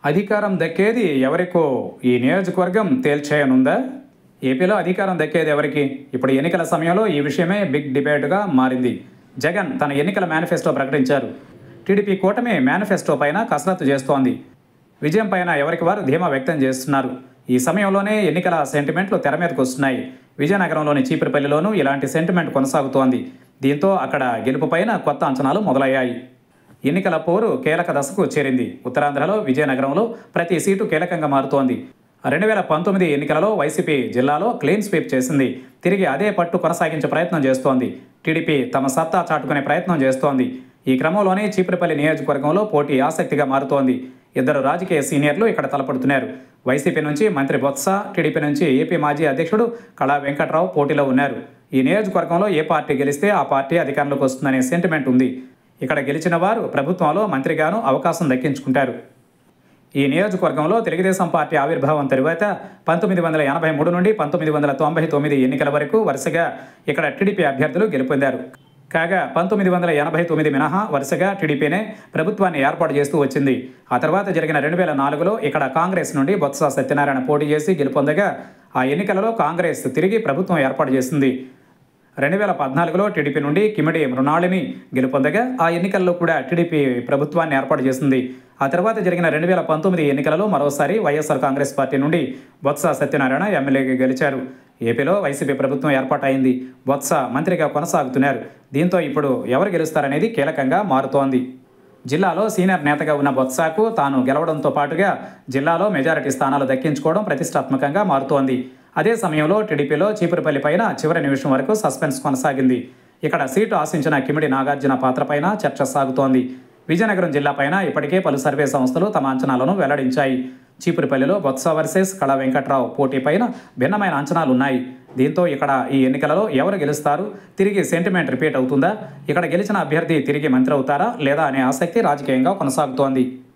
అధికారం దక్కేది ఎవరికో ఈ నియోజకవర్గం తేల్చేయనుందా ఏపీలో అధికారం దక్కేది ఎవరికి ఇప్పుడు ఎన్నికల సమయంలో ఈ విషయమే బిగ్ డిబేట్గా మారింది జగన్ తన ఎన్నికల మేనిఫెస్టో ప్రకటించారు టీడీపీ కూటమి మేనిఫెస్టో పైన కసరత్తు చేస్తోంది విజయం పైన ఎవరికి వారు ధీమా వ్యక్తం చేస్తున్నారు ఈ సమయంలోనే ఎన్నికల సెంటిమెంట్లు తెర మీదకు వస్తున్నాయి విజయనగరంలోని చీపురుపల్లిలోనూ ఇలాంటి సెంటిమెంట్ కొనసాగుతోంది దీంతో అక్కడ గెలుపు పైన కొత్త అంచనాలు మొదలయ్యాయి ఎన్నికల పోరు కీలక దశకు చేరింది ఉత్తరాంధ్రలో విజయనగరంలో ప్రతి సీటు కీలకంగా మారుతోంది రెండు వేల పంతొమ్మిది ఎన్నికలలో వైసీపీ జిల్లాలో క్లీన్ స్వీప్ చేసింది తిరిగి అదే పట్టు కొనసాగించే ప్రయత్నం చేస్తోంది టీడీపీ తమ సత్తా చాటుకునే ప్రయత్నం చేస్తోంది ఈ క్రమంలోనే చీపురుపల్లి నియోజకవర్గంలో పోటీ ఆసక్తిగా మారుతోంది ఇద్దరు రాజకీయ సీనియర్లు ఇక్కడ తలపడుతున్నారు వైసీపీ నుంచి మంత్రి బొత్స టీడీపీ నుంచి ఏపీ మాజీ అధ్యక్షుడు కళా వెంకట్రావు పోటీలో ఉన్నారు ఈ నియోజకవర్గంలో ఏ పార్టీ గెలిస్తే ఆ పార్టీ అధికారంలోకి వస్తుందనే సెంటిమెంట్ ఉంది ఇక్కడ గెలిచిన వారు ప్రభుత్వంలో మంత్రిగాను అవకాశం దక్కించుకుంటారు ఈ నియోజకవర్గంలో తెలుగుదేశం పార్టీ ఆవిర్భావం తరువాత పంతొమ్మిది వందల ఎనభై మూడు నుండి పంతొమ్మిది వందల తొంభై తొమ్మిది ఎన్నికల వరకు వరుసగా ఇక్కడ టీడీపీ అభ్యర్థులు గెలుపొందారు కాగా పంతొమ్మిది వందల ఎనభై తొమ్మిది మినహా వరుసగా టీడీపీనే ప్రభుత్వాన్ని ఏర్పాటు చేస్తూ వచ్చింది ఆ తర్వాత జరిగిన రెండు వేల నాలుగులో ఇక్కడ కాంగ్రెస్ నుండి బొత్స సత్యనారాయణ పోటీ చేసి గెలుపొందగా ఆ ఎన్నికలలో కాంగ్రెస్ తిరిగి ప్రభుత్వం ఏర్పాటు చేసింది రెండు వేల పద్నాలుగులో టీడీపీ నుండి కిమిడి మృణాళిని గెలుపొందగా ఆ ఎన్నికల్లో కూడా టీడీపీ ప్రభుత్వాన్ని ఏర్పాటు చేసింది ఆ తర్వాత జరిగిన రెండు వేల పంతొమ్మిది ఎన్నికలలో మరోసారి వైఎస్ఆర్ కాంగ్రెస్ పార్టీ నుండి బొత్స సత్యనారాయణ ఎమ్మెల్యేగా గెలిచారు ఏపీలో వైసీపీ ప్రభుత్వం ఏర్పాటైంది బొత్స మంత్రిగా కొనసాగుతున్నారు దీంతో ఇప్పుడు ఎవరు గెలుస్తారనేది కీలకంగా మారుతోంది జిల్లాలో సీనియర్ నేతగా ఉన్న బొత్సాకు తాను గెలవడంతో పాటుగా జిల్లాలో మెజారిటీ స్థానాలు దక్కించుకోవడం ప్రతిష్టాత్మకంగా మారుతోంది అదే సమయంలో టీడీపీలో చీపురుపల్లి పైన చివరి నిమిషం వరకు సస్పెన్స్ కొనసాగింది ఇక్కడ సీటు ఆశించిన కిమిడి నాగార్జున పాత్రపైన చర్చ సాగుతోంది విజయనగరం జిల్లాపైన ఇప్పటికే పలు సర్వే సంస్థలు తమ అంచనాలను వెల్లడించాయి చీపురుపల్లిలో బొత్స వర్సెస్ కళా వెంకట్రావు పోటీ పైన భిన్నమైన అంచనాలు ఉన్నాయి దీంతో ఇక్కడ ఈ ఎన్నికలలో ఎవరు గెలుస్తారు తిరిగి సెంటిమెంట్ రిపీట్ అవుతుందా ఇక్కడ గెలిచిన అభ్యర్థి తిరిగి మంత్రి అవుతారా లేదా అనే ఆసక్తి రాజకీయంగా కొనసాగుతోంది